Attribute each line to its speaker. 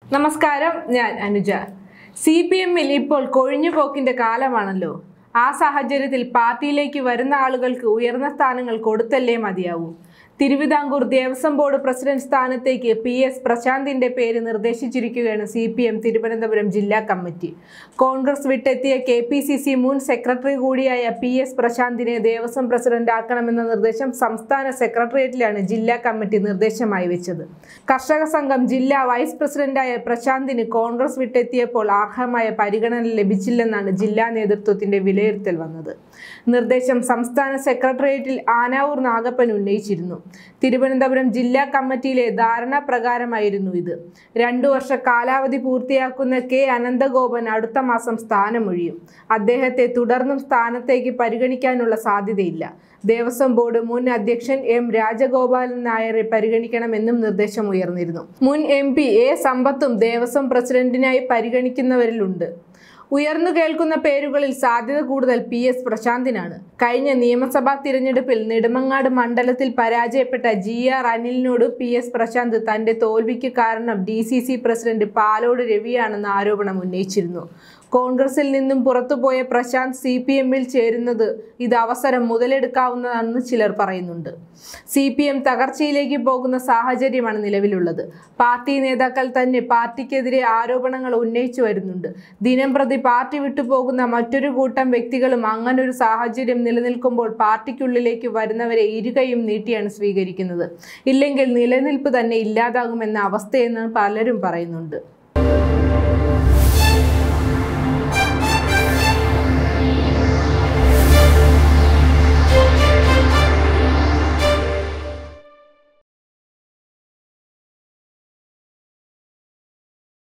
Speaker 1: നമസ്കാരം ഞാൻ Anuja C P എമ്മിൽ ഇപ്പോൾ കൊഴിഞ്ഞുപോക്കിന്റെ കാലമാണല്ലോ ആ സാഹചര്യത്തിൽ പാർട്ടിയിലേക്ക് വരുന്ന ആളുകൾക്ക് ഉയർന്ന സ്ഥാനങ്ങൾ കൊടുത്തല്ലേ മതിയാവൂ തിരുവിതാംകൂർ ദേവസ്വം ബോർഡ് പ്രസിഡന്റ് സ്ഥാനത്തേക്ക് പി എസ് പ്രശാന്തിന്റെ പേര് നിർദ്ദേശിച്ചിരിക്കുകയാണ് സി പി എം തിരുവനന്തപുരം ജില്ലാ കമ്മിറ്റി കോൺഗ്രസ് വിട്ടെത്തിയ കെ പി സി സി മുൻ സെക്രട്ടറി കൂടിയായ പി എസ് പ്രശാന്തിനെ ദേവസ്വം പ്രസിഡന്റ് ആക്കണമെന്ന നിർദ്ദേശം സംസ്ഥാന സെക്രട്ടേറിയറ്റിലാണ് ജില്ലാ കമ്മിറ്റി നിർദ്ദേശമായി വെച്ചത് കർഷക സംഘം ജില്ലാ വൈസ് പ്രസിഡന്റായ പ്രശാന്തിന് കോൺഗ്രസ് വിട്ടെത്തിയപ്പോൾ അർഹമായ പരിഗണന ലഭിച്ചില്ലെന്നാണ് ജില്ലാ നേതൃത്വത്തിന്റെ വിലയിരുത്തൽ വന്നത് നിർദ്ദേശം സംസ്ഥാന സെക്രട്ടേറിയറ്റിൽ ആനാവൂർ നാഗപ്പൻ ഉന്നയിച്ചിരുന്നു തിരുവനന്തപുരം ജില്ലാ കമ്മിറ്റിയിലെ ധാരണ പ്രകാരമായിരുന്നു ഇത് രണ്ടു വർഷ കാലാവധി പൂർത്തിയാക്കുന്ന കെ അനന്തഗോപൻ അടുത്ത മാസം സ്ഥാനമൊഴിയും അദ്ദേഹത്തെ തുടർന്നും സ്ഥാനത്തേക്ക് പരിഗണിക്കാനുള്ള സാധ്യതയില്ല ദേവസ്വം ബോർഡ് മുൻ അധ്യക്ഷൻ എം രാജഗോപാലൻ നായരെ പരിഗണിക്കണമെന്നും നിർദ്ദേശം ഉയർന്നിരുന്നു മുൻ എം പി എ സമ്പത്തും ദേവസ്വം പ്രസിഡന്റിനായി പരിഗണിക്കുന്നവരിലുണ്ട് ഉയർന്നു കേൾക്കുന്ന പേരുകളിൽ സാധ്യത കൂടുതൽ പി എസ് പ്രശാന്തിനാണ് കഴിഞ്ഞ നിയമസഭാ തിരഞ്ഞെടുപ്പിൽ നെടുമങ്ങാട് മണ്ഡലത്തിൽ പരാജയപ്പെട്ട ജി ആർ അനിലിനോട് പി എസ് പ്രശാന്ത് തന്റെ തോൽവിക്ക് കാരണം D C C president Palode രവിയാണെന്ന ആരോപണം ഉന്നയിച്ചിരുന്നു കോൺഗ്രസിൽ നിന്നും പുറത്തുപോയ പ്രശാന്ത് സി പി എമ്മിൽ ചേരുന്നത് ഇത് അവസരം മുതലെടുക്കാവുന്നതാണെന്ന് ചിലർ പറയുന്നുണ്ട് സി പി എം തകർച്ചയിലേക്ക് പോകുന്ന സാഹചര്യമാണ് നിലവിലുള്ളത് പാർട്ടി നേതാക്കൾ തന്നെ പാർട്ടിക്കെതിരെ ആരോപണങ്ങൾ ഉന്നയിച്ചു വരുന്നുണ്ട് ദിനം പ്രതി പാർട്ടി വിട്ടുപോകുന്ന മറ്റൊരു കൂട്ടം വ്യക്തികളും അങ്ങനൊരു സാഹചര്യം നിലനിൽക്കുമ്പോൾ പാർട്ടിക്കുള്ളിലേക്ക് വരുന്നവരെ ഇരുകയും നീട്ടിയാണ് സ്വീകരിക്കുന്നത് ഇല്ലെങ്കിൽ നിലനിൽപ്പ് തന്നെ ഇല്ലാതാകുമെന്ന അവസ്ഥയെന്ന് പലരും പറയുന്നുണ്ട്